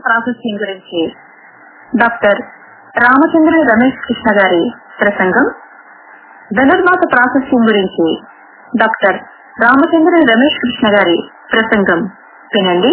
processing గురించి doctor Ramachandra Ramesh Krishna గారి ప్రసంగం ధనుర్మాస ప్రాసెసింగ్ గురించి డాక్టర్ రామచంద్ర రమేష్ కృష్ణ గారి ప్రసంగం వినండి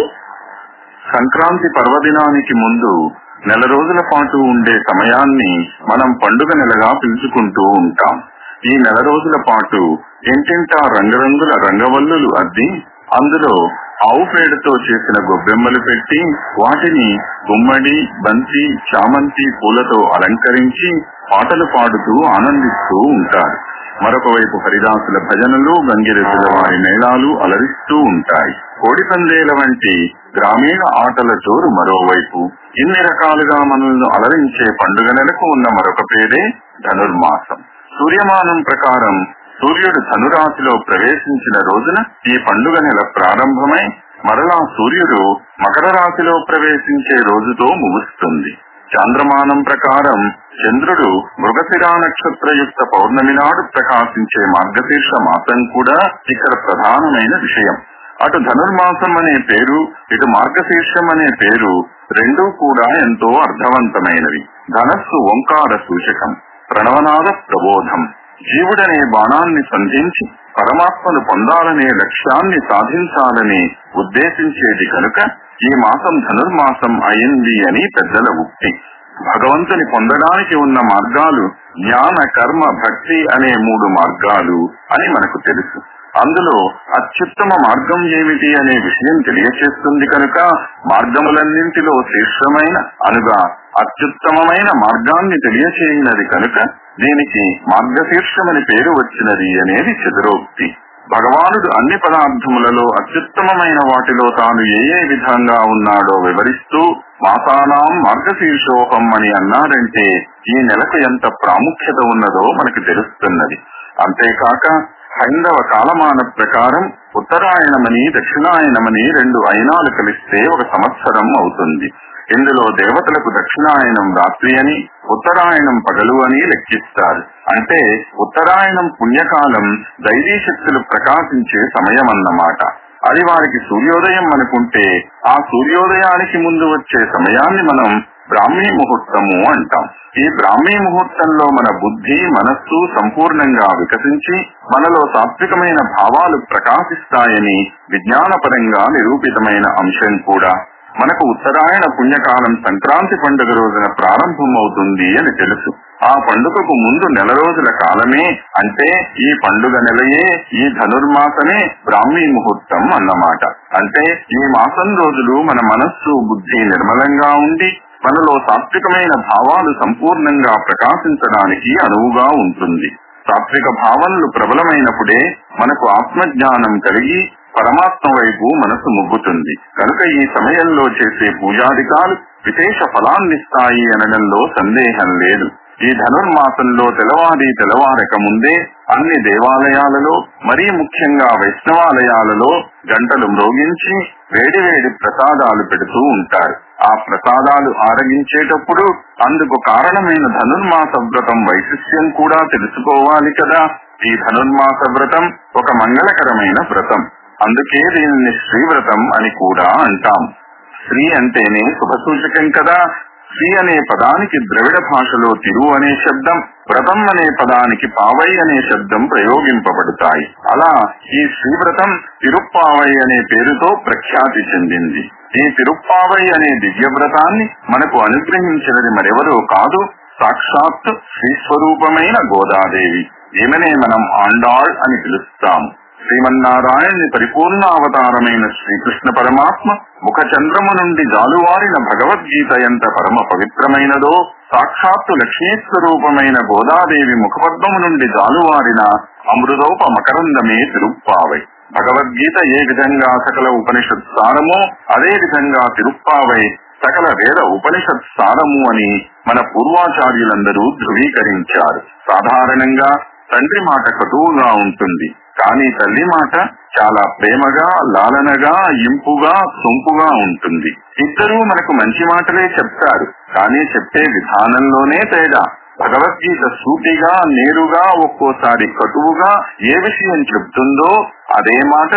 సంక్రాంతి పర్వదినానికి ముందు నెల రోజుల పాటు ఉండే సమయాన్ని మనం పండుగ నెలగా పిలుచుకుంటూ ఉంటాం ఈ నెల రోజుల పాటు ఇంటింటా రంగురంగుల రంగవల్లులు అద్ది అందులో ఆవు పేడతో చేసిన గొబ్బెమ్మలు పెట్టి వాటిని గుమ్మడి బంతి చామంతి పూలతో అలంకరించి పాటలు పాడుతూ ఆనందిస్తూ ఉంటారు మరొక వైపు హరిదాసుల భజనలు గంగిరెద్దుల వారి మేళాలు అలరిస్తూ ఉంటాయి కోడి పందేల వంటి గ్రామీణ ఆటల జోరు మరోవైపు ఇన్ని రకాలుగా మనల్ని అలరించే పండుగ నెలకు ఉన్న మరొక పేరే ధనుర్మాసం సూర్యమానం ప్రకారం సూర్యుడు ధనురాశిలో ప్రవేశించిన రోజున ఈ పండుగ నెల ప్రారంభమై మరలా సూర్యుడు మకర రాశిలో ప్రవేశించే రోజుతో ముగుస్తుంది చాంద్రమానం ప్రకారం చంద్రుడు మృగశిరా నక్షత్రయుక్త పౌర్ణమి నాడు ప్రకాశించే మార్గశీర్ష మాసం కూడా ఇక్కడ ప్రధానమైన విషయం అటు ధనుర్మాసం అనే పేరు ఇటు మార్గశీర్షం అనే పేరు రెండూ కూడా ఎంతో అర్థవంతమైనవి ధనస్సు ఓంకార సూచకం ప్రణవనాద ప్రబోధం జీవుడనే బాణాన్ని సంధించి పరమాత్మను పొందాలనే లక్ష్యాన్ని సాధించాలని ఉద్దేశించేది కనుక ఈ మాసం ధనుర్మాసం అయింది అని పెద్దల ఉక్తి భగవంతుని పొందడానికి ఉన్న మార్గాలు జ్ఞాన కర్మ భక్తి అనే మూడు మార్గాలు అని మనకు తెలుసు అందులో అత్యుత్తమ మార్గం ఏమిటి అనే విషయం తెలియచేస్తుంది కనుక మార్గములన్నింటిలో శ్రేష్టమైన అనుగా అత్యుత్తమమైన మార్గాన్ని తెలియచేయినది కనుక దీనికి మార్గశీర్షమని పేరు వచ్చినది అనేది చతురోక్తి భగవానుడు అన్ని పదార్థములలో అత్యుత్తమమైన వాటిలో తాను ఏ ఏ విధంగా ఉన్నాడో వివరిస్తూ మాసానాం మార్గశీర్షోహం అని అన్నారంటే ఈ నెలకు ఎంత ప్రాముఖ్యత ఉన్నదో మనకు తెలుస్తున్నది అంతేకాక హైందవ కాలమాన ప్రకారం ఉత్తరాయణమని దక్షిణాయనమని రెండు అయినాలు కలిస్తే ఒక సంవత్సరం అవుతుంది ఇందులో దేవతలకు దక్షిణాయనం రాత్రి అని ఉత్తరాయణం పగలు అని లెక్కిస్తారు అంటే ఉత్తరాయణం పుణ్యకాలం దైవీ శక్తులు ప్రకాశించే సమయం అన్నమాట అది వారికి సూర్యోదయం అనుకుంటే ఆ సూర్యోదయానికి ముందు వచ్చే సమయాన్ని మనం బ్రాహ్మీ ముహూర్తము అంటాం ఈ బ్రాహ్మీ ముహూర్తంలో మన బుద్ధి మనస్సు సంపూర్ణంగా వికసించి మనలో సాత్వికమైన భావాలు ప్రకాశిస్తాయని విజ్ఞానపరంగా నిరూపితమైన అంశం కూడా మనకు ఉత్తరాయణ పుణ్యకాలం సంక్రాంతి పండుగ రోజున ప్రారంభమవుతుంది అని తెలుసు ఆ పండుగకు ముందు నెల రోజుల కాలమే అంటే ఈ పండుగ నెలయే ఈ ధనుర్మాసమే బ్రాహ్మీ ముహూర్తం అన్నమాట అంటే ఈ మాసం రోజులు మన మనస్సు బుద్ధి నిర్మలంగా ఉండి మనలో సాత్వికమైన భావాలు సంపూర్ణంగా ప్రకాశించడానికి అనువుగా ఉంటుంది సాత్విక భావనలు ప్రబలమైనప్పుడే మనకు ఆత్మజ్ఞానం కలిగి పరమాత్మ వైపు మనసు ముగ్గుతుంది కనుక ఈ సమయంలో చేసే పూజాధికాలు విశేష ఫలాన్నిస్తాయి అనడంలో సందేహం లేదు ఈ ధనుర్మాసంలో తెలవారి తెలవారక ముందే అన్ని దేవాలయాలలో మరీ ముఖ్యంగా వైష్ణవాలయాలలో గంటలు మ్రోగించి వేడివేడి ప్రసాదాలు పెడుతూ ఉంటారు ఆ ప్రసాదాలు ఆరగించేటప్పుడు అందుకు కారణమైన ధనుర్మాస వ్రతం వైశిష్ట్యం కూడా తెలుసుకోవాలి కదా ఈ ధనుర్మాస వ్రతం ఒక మంగళకరమైన వ్రతం అందుకే దీనిని శ్రీవ్రతం అని కూడా అంటాం శ్రీ అంటేనే శుభసూచకం కదా శ్రీ అనే పదానికి ద్రవిడ భాషలో తిరు అనే శబ్దం వ్రతం అనే పదానికి పావై అనే శబ్దం ప్రయోగింపబడతాయి అలా ఈ శ్రీవ్రతం తిరుప్పావై అనే పేరుతో ప్రఖ్యాతి చెందింది ఈ తిరుప్పావై అనే దివ్య వ్రతాన్ని మనకు అనుగ్రహించినది మరెవరో కాదు సాక్షాత్ శ్రీస్వరూపమైన గోదాదేవి ఈమెనే మనం ఆండాళ్ అని పిలుస్తాము శ్రీమన్నారాయణుని పరిపూర్ణ అవతారమైన శ్రీకృష్ణ పరమాత్మ ముఖ చంద్రము నుండి జాలువారిన భగవద్గీత ఎంత పరమ పవిత్రమైనదో సాక్షాత్తు లక్ష్మీ స్వరూపమైన గోదాదేవి ముఖపద్మము నుండి జాలువారిన అమృతోప మకరందమే తిరుప్పావై భగవద్గీత ఏ విధంగా సకల ఉపనిషత్ సారమో అదే విధంగా తిరుప్పావై సకల వేద ఉపనిషత్ సారము అని మన పూర్వాచార్యులందరూ ధృవీకరించారు సాధారణంగా తండ్రి మాట కటువుగా ఉంటుంది కానీ తల్లి మాట చాలా ప్రేమగా లాలనగా ఇంపుగా సొంపుగా ఉంటుంది ఇద్దరూ మనకు మంచి మాటలే చెప్తారు కానీ చెప్పే విధానంలోనే తేడా భగవద్గీత సూటిగా నేరుగా ఒక్కోసారి కటువుగా ఏ విషయం చెప్తుందో అదే మాటను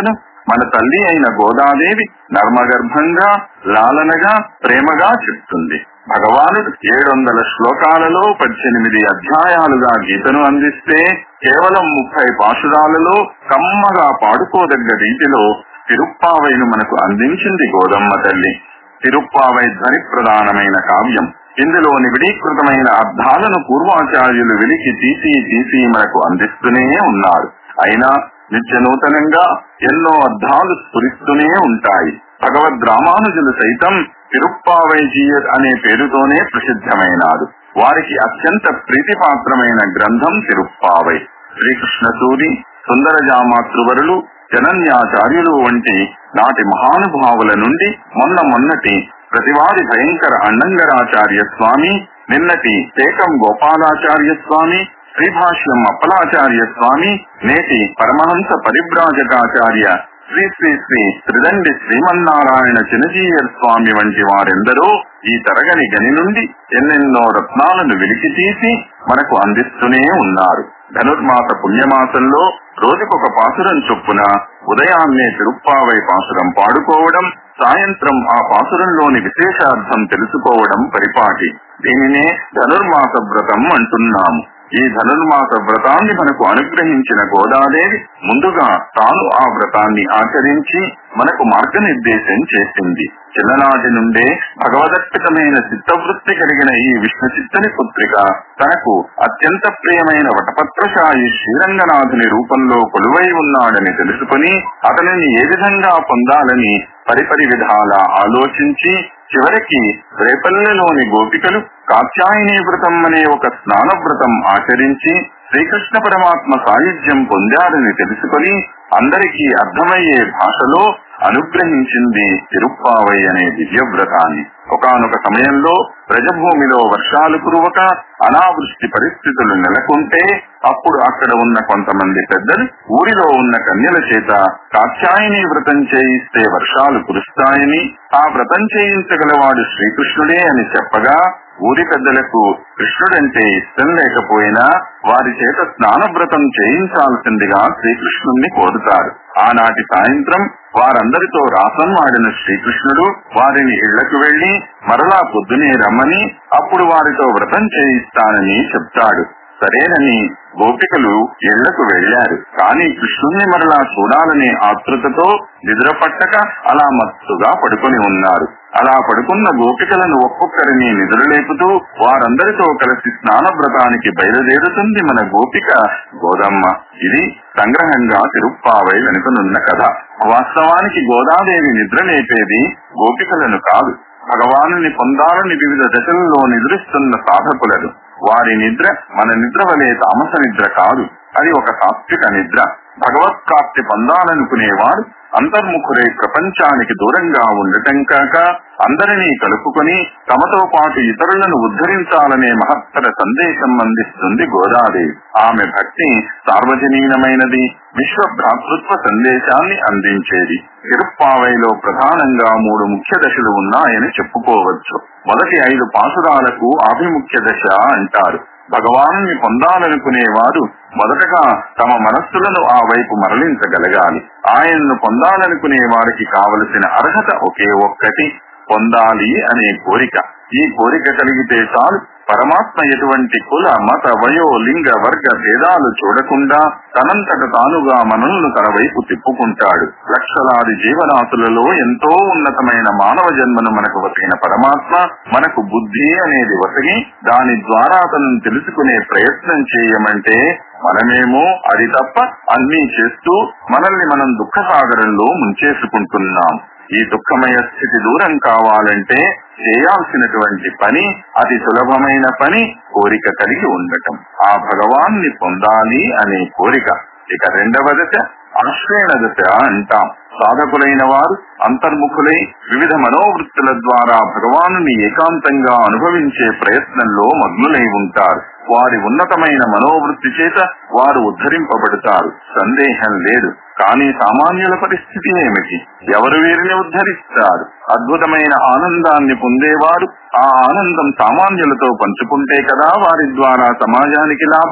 మన తల్లి అయిన గోదాదేవి నర్మగర్భంగా లాలనగా ప్రేమగా చెప్తుంది భగవానుడు ఏడు వందల శ్లోకాలలో పద్దెనిమిది అధ్యాయాలుగా గీతను అందిస్తే కేవలం ముప్పై పాశురాలలో కమ్మగా పాడుకోదగ్గ రీతిలో తిరుప్పావైను మనకు అందించింది గోదమ్మ తల్లి తిరుప్పావై ధ్వని ప్రధానమైన కావ్యం ఇందులోని విడీకృతమైన అర్థాలను పూర్వాచార్యులు వెలికి తీసి తీసి మనకు అందిస్తూనే ఉన్నారు అయినా నిత్య నూతనంగా ఎన్నో అర్థాలు స్ఫురిస్తూనే ఉంటాయి భగవద్ రామానుజులు సైతం తిరుప్పావైజీయర్ అనే పేరుతోనే ప్రసిద్ధమైనారు వారికి అత్యంత ప్రీతిపాత్రమైన గ్రంథం తిరుప్పావై శ్రీకృష్ణ సూరి సుందరజామాతృవరులు జనన్యాచార్యులు వంటి నాటి మహానుభావుల నుండి మొన్న మొన్నటి ప్రతివాది భయంకర అన్నంగరాచార్య స్వామి నిన్నటి టేకం గోపాలాచార్య స్వామి శ్రీభాష్యం అప్పలాచార్య స్వామి నేటి పరమహంస పరిబ్రాజకాచార్య శ్రీ శ్రీ శ్రీ త్రిదండి శ్రీమన్నారాయణ చినజీయర్ స్వామి వంటి వారెందరో ఈ తరగని గని నుండి ఎన్నెన్నో రత్నాలను వెలికి తీసి మనకు అందిస్తూనే ఉన్నారు ధనుర్మాస పుణ్యమాసంలో రోజుకొక పాసురం చొప్పున ఉదయాన్నే తిరుప్పావై పాసురం పాడుకోవడం సాయంత్రం ఆ పాసురంలోని విశేషార్థం తెలుసుకోవడం పరిపాటి దీనినే ధనుర్మాస వ్రతం అంటున్నాము ఈ ధనుర్మాస వ్రతాన్ని మనకు అనుగ్రహించిన గోదాదేవి ముందుగా తాను ఆ వ్రతాన్ని ఆచరించి మనకు మార్గనిర్దేశం చేసింది చిన్ననాటి నుండే భగవదర్పితమైన చిత్తవృత్తి కలిగిన ఈ విష్ణు చిత్తని పుత్రిక తనకు అత్యంత ప్రియమైన వటపత్రశాయి శ్రీరంగనాథుని రూపంలో కొలువై ఉన్నాడని తెలుసుకుని అతనిని ఏ విధంగా పొందాలని పరిపరి విధాల ఆలోచించి చివరికి రేపల్లెలోని గోపికలు కాత్యాయని వ్రతం అనే ఒక స్నాన వ్రతం ఆచరించి శ్రీకృష్ణ పరమాత్మ సాయుధ్యం పొందారని తెలుసుకొని అందరికీ అర్థమయ్యే భాషలో అనుగ్రహించింది తిరుప్పావై అనే దివ్య వ్రతాన్ని ఒకనొక సమయంలో ప్రజభూమిలో వర్షాలు కురువక అనావృష్టి పరిస్థితులు నెలకొంటే అప్పుడు అక్కడ ఉన్న కొంతమంది పెద్దలు ఊరిలో ఉన్న కన్యల చేత కాత్యాయని వ్రతం చేయిస్తే వర్షాలు కురుస్తాయని ఆ వ్రతం చేయించగలవాడు శ్రీకృష్ణుడే అని చెప్పగా ఊరి పెద్దలకు కృష్ణుడంటే ఇష్టం లేకపోయినా వారి చేత స్నాన వ్రతం చేయించాల్సిందిగా శ్రీకృష్ణుణ్ణి కోరుతారు ఆనాటి సాయంత్రం వారందరితో రాసం ఆడిన శ్రీకృష్ణుడు వారిని ఇళ్లకు వెళ్లి మరలా పొద్దునే రమ్మని అప్పుడు వారితో వ్రతం చేయిస్తానని చెప్తాడు సరేనని గోపికలు ఇళ్లకు వెళ్లారు కానీ కృష్ణుణ్ణి మరలా చూడాలనే ఆతృతతో నిద్ర పట్టక అలా మత్తుగా పడుకొని ఉన్నారు అలా పడుకున్న గోపికలను ఒక్కొక్కరిని నిద్రలేపుతూ వారందరితో కలిసి స్నాన వ్రతానికి బయలుదేరుతుంది మన గోపిక గోదమ్మ ఇది సంగ్రహంగా తిరుప్పావై వెనుకనున్న కథ వాస్తవానికి గోదాదేవి నిద్ర లేపేది గోపికలను కాదు భగవానుని పొందాలని వివిధ దశలలో నిద్రిస్తున్న సాధకులను వారి నిద్ర మన నిద్ర వలె తామస నిద్ర కాదు అది ఒక సాత్విక నిద్ర భగవత్ ప్రాప్తి పొందాలనుకునేవారు అంతర్ముఖులై ప్రపంచానికి దూరంగా ఉండటం కాక అందరినీ కలుపుకొని తమతో పాటు ఇతరులను ఉద్ధరించాలనే మహత్తర సందేశం అందిస్తుంది గోదాదేవి ఆమె భక్తి సార్వజనీనమైనది విశ్వ భ్రాతృత్వ సందేశాన్ని అందించేది తిరుప్పావైలో ప్రధానంగా మూడు ముఖ్య దశలు ఉన్నాయని చెప్పుకోవచ్చు మొదటి ఐదు పాసురాలకు ఆభిముఖ్య దశ అంటారు భగవాను పొందాలనుకునేవారు మొదటగా తమ మనస్సులను ఆ వైపు మరలించగలగాలి ఆయన్ను పొందాలనుకునే వారికి కావలసిన అర్హత ఒకే ఒక్కటి పొందాలి అనే కోరిక ఈ కోరిక కలిగితే చాలు పరమాత్మ ఎటువంటి కుల మత వయో లింగ వర్గ భేదాలు చూడకుండా తనంతట తానుగా మనల్ని తన వైపు తిప్పుకుంటాడు లక్షలాది జీవరాశులలో ఎంతో ఉన్నతమైన మానవ జన్మను మనకు వసిగిన పరమాత్మ మనకు బుద్ధి అనేది వసగి దాని ద్వారా తనను తెలుసుకునే ప్రయత్నం చేయమంటే మనమేమో అది తప్ప అన్నీ చేస్తూ మనల్ని మనం దుఃఖ సాగరంలో ముంచేసుకుంటున్నాం ఈ దుఃఖమయ స్థితి దూరం కావాలంటే చేయాల్సినటువంటి పని అతి సులభమైన పని కోరిక కలిగి ఉండటం ఆ భగవాన్ని పొందాలి అనే కోరిక ఇక రెండవ దశ ఆశ్రయణ దశ అంటాం సాధకులైన వారు అంతర్ముఖులై వివిధ మనోవృత్తుల ద్వారా భగవానుని ఏకాంతంగా అనుభవించే ప్రయత్నంలో మగ్నులై ఉంటారు వారి ఉన్నతమైన మనోవృత్తి చేత వారు ఉద్ధరింపబడతారు సందేహం లేదు కానీ సామాన్యుల పరిస్థితి ఏమిటి ఎవరు వీరిని ఉద్ధరిస్తారు అద్భుతమైన ఆనందాన్ని పొందేవారు ఆ ఆనందం సామాన్యులతో పంచుకుంటే కదా వారి ద్వారా సమాజానికి లాభం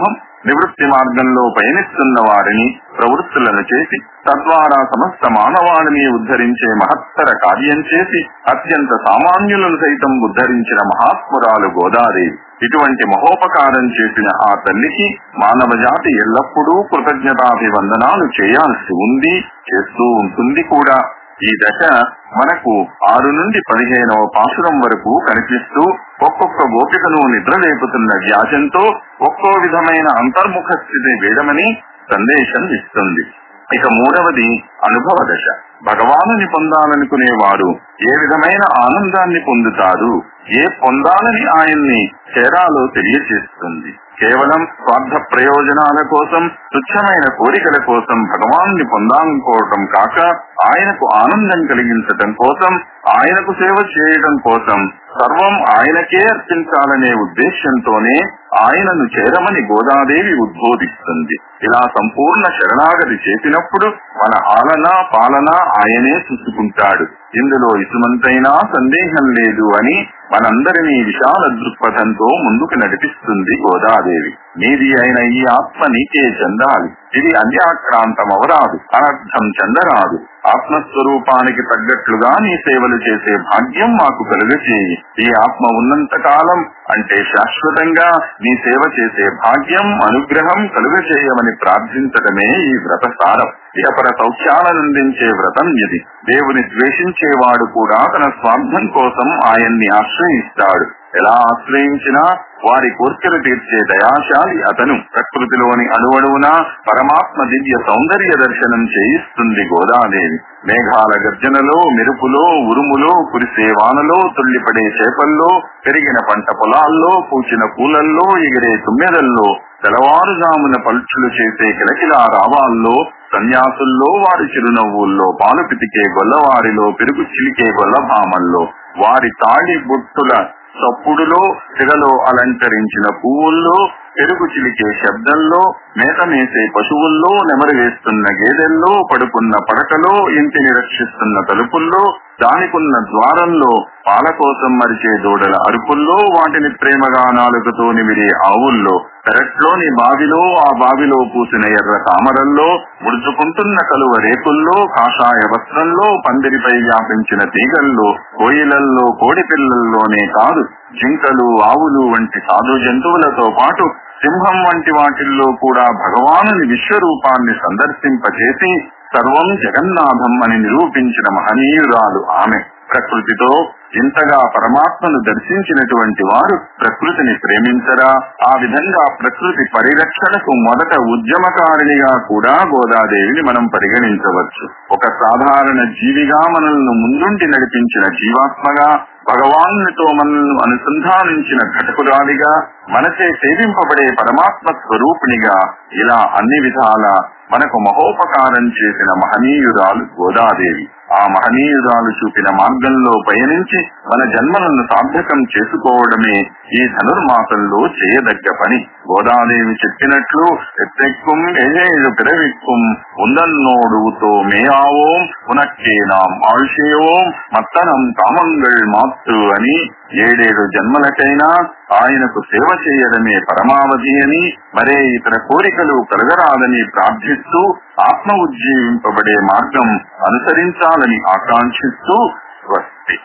నివృత్తి మార్గంలో పయనిస్తున్న వారిని ప్రవృత్తులను చేసి తద్వారా సమస్త మానవాళిని ఉద్ధరించే మహత్తర కార్యం చేసి అత్యంత సామాన్యులను సైతం ఉద్ధరించిన మహాత్మురాలు గోదాదేవి ఇటువంటి మహోపకారం చేసిన ఆ తల్లికి మానవ జాతి ఎల్లప్పుడూ కృతజ్ఞతాభివందనాలు చేయాల్సి ఉంది చేస్తూ ఉంటుంది కూడా ఈ దశ మనకు ఆరు నుండి పదిహేనవ పాసురం వరకు కనిపిస్తూ ఒక్కొక్క గోపికను నిద్రలేపుతున్న వ్యాజంతో ఒక్కో విధమైన అంతర్ముఖ స్థితి వేయమని సందేశం ఇస్తుంది ఇక మూడవది అనుభవ దశ భగవానుని పొందాలనుకునే వారు ఏ విధమైన ఆనందాన్ని పొందుతారు ఏ పొందాలని ఆయన్ని చేరాలో తెలియజేస్తుంది కేవలం స్వార్థ ప్రయోజనాల కోసం తుచ్చమైన కోరికల కోసం భగవాన్ని పొందాలనుకోవటం కాక ఆయనకు ఆనందం కలిగించటం కోసం ఆయనకు సేవ చేయడం కోసం సర్వం ఆయనకే అర్పించాలనే ఉద్దేశ్యంతోనే ఆయనను చేరమని గోదాదేవి ఉద్బోధిస్తుంది ఇలా సంపూర్ణ శరణాగతి చేసినప్పుడు మన ఆలన పాలన ఆయనే చూసుకుంటాడు ఇందులో ఇసుమంతైనా సందేహం లేదు అని మనందరినీ విశాల దృక్పథంతో ముందుకు నడిపిస్తుంది గోదాదేవి నీది అయిన ఈ ఆత్మ నీకే చెందాలి ఇది అన్యాక్రాంతమవరాదు అనర్థం చెందరాదు ఆత్మస్వరూపానికి తగ్గట్లుగా నీ సేవలు చేసే భాగ్యం మాకు కలుగచేయి ఈ ఆత్మ ఉన్నంత కాలం అంటే శాశ్వతంగా నీ సేవ చేసే భాగ్యం అనుగ్రహం కలుగచేయమని ప్రార్థించడమే ఈ వ్రత సారం ఇతర సౌఖ్యాలనందించే వ్రతం ఇది దేవుని ద్వేషించేవాడు కూడా తన స్వార్థం కోసం ఆయన్ని ఆశ్రయిస్తాడు ఎలా ఆశ్రయించినా వారి కోర్కెలు తీర్చే దయాశాలి అతను ప్రకృతిలోని అణువణువున పరమాత్మ దివ్య సౌందర్య దర్శనం చేయిస్తుంది గోదాదేవి మేఘాల గర్జనలో మెరుపులో ఉరుములో కురిసే వానలో తుళ్లిపడే చేపల్లో పెరిగిన పంట పొలాల్లో పూచిన పూలల్లో ఎగిరే తుమ్మెదల్లో తెల్లవారుజామున పల్చులు చేసే కిలకిలా రావాల్లో సన్యాసుల్లో వారి చిరునవ్వుల్లో పాలు పితికే గొల్లవారిలో పెరుగు చిలికే గొల్లభామల్లో వారి తాళి బుట్టుల చప్పుడులో తెగలో అలంకరించిన పువ్వుల్లో పెరుగు చిలికే శబ్దంలో మేత మేసే పశువుల్లో నెమరు వేస్తున్న గేదెల్లో పడుకున్న పడకలో ఇంటిని రక్షిస్తున్న తలుపుల్లో దానికున్న ద్వారంలో పాల కోసం మరిచే దూడల అరుపుల్లో వాటిని ప్రేమగా నాలుకతో నిమిరే ఆవుల్లో పెరట్లోని బావిలో ఆ బావిలో పూసిన ఎర్ర తామరల్లో ముడుచుకుంటున్న కలువ రేకుల్లో కాషాయ వస్త్రంలో పందిరిపై వ్యాపించిన తీగల్లో కోయిలల్లో కోడి పిల్లల్లోనే కాదు జింకలు ఆవులు వంటి సాధు జంతువులతో పాటు సింహం వంటి వాటిల్లో కూడా భగవానుని విశ్వరూపాన్ని సందర్శింపచేసి సర్వం జగన్నాథం అని నిరూపించిన మహనీయురాలు ఆమె ప్రకృతితో ఇంతగా పరమాత్మను దర్శించినటువంటి వారు ప్రకృతిని ప్రేమించరా ఆ విధంగా ప్రకృతి పరిరక్షణకు మొదట ఉద్యమకారిణిగా కూడా గోదాదేవిని మనం పరిగణించవచ్చు ఒక సాధారణ జీవిగా మనల్ని ముందుండి నడిపించిన జీవాత్మగా భగవానునితో మనల్ని అనుసంధానించిన ఘటకురాలిగా మనచే సేవింపబడే పరమాత్మ స్వరూపిణిగా ఇలా అన్ని విధాల మనకు మహోపకారం చేసిన మహనీయురాలు గోదాదేవి ఆ మహనీయురాలు చూపిన మార్గంలో పయనించి మన జన్మలను సార్థకం చేసుకోవడమే ఈ ధనుర్మాసంలో చేయదగ్గ పని గోదాదేవి చెప్పినట్లు ఎత్తెక్కుం ఏజేడు పిరవిక్కుం ఉందన్నోడుతో మేయావోం ఉనక్కే నాం ఆழ்షేయోం మత్తనం కామంగళ్ మాత్తు అని ఏడేడు జన్మలకైనా ఆయనకు సేవ చేయడమే పరమావధి అని మరే ఇతర కోరికలు కలగరాదని ప్రార్థిస్తూ ఆత్మ ఉజ్జీవింపబడే మార్గం అనుసరించాలని ఆకాంక్షిస్తూ స్వస్తి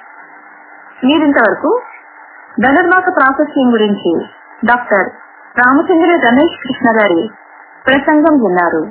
మీరింతవరకు ధనుర్మాస ప్రాశస్యం గురించి డాక్టర్ రామచంద్ర రమేష్ కృష్ణ గారి ప్రసంగం విన్నారు